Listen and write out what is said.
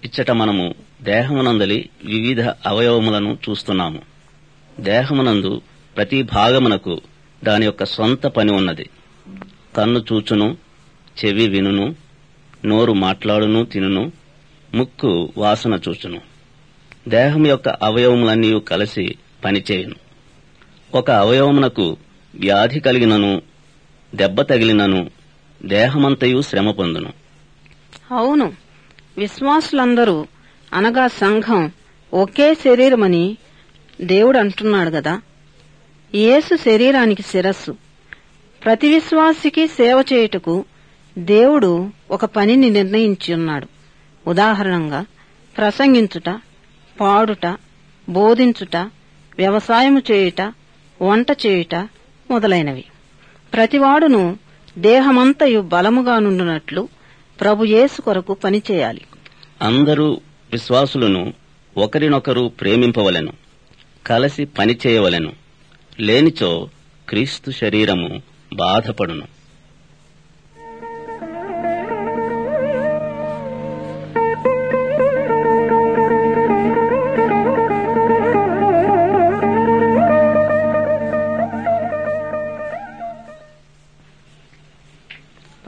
ఇచ్చట మనము దేహమునందలి వివిధ అవయవములను చూస్తున్నాము దేహమునందు ప్రతి భాగమునకు దాని యొక్క సొంత పని ఉన్నది కన్ను చూచును చెవి వినును నోరు మాట్లాడును తినును ముక్కు వాసన చూచును దేహం యొక్క అవయవములన్నీ కలిసి పనిచేయును ఒక అవయవమునకు వ్యాధి కలిగినను దెబ్బ తగిలినను దేహమంతయు శ్రమ పొందును అవును విశ్వాసులందరూ అనగా సంఘం ఒకే శరీరమని దేవుడు అంటున్నాడు గదా యేసు శరీరానికి శిరస్సు ప్రతి విశ్వాసికి సేవ చేయుటకు దేవుడు ఒక పనిని నిర్ణయించి ఉన్నాడు ఉదాహరణంగా ప్రసంగించుట పాడుట బోధించుట వ్యవసాయము చేయుట వంట చేయుట మొదలైనవి ప్రతివాడును దేహమంతయు బలముగా నుండునట్లు ప్రభు యేసు కొరకు పనిచేయాలి అందరూ విశ్వాసులను ఒకరినొకరు ప్రేమింపవలెను కలిసి పనిచేయవలెను లేనిచో క్రీస్తు శరీరము బాధపడును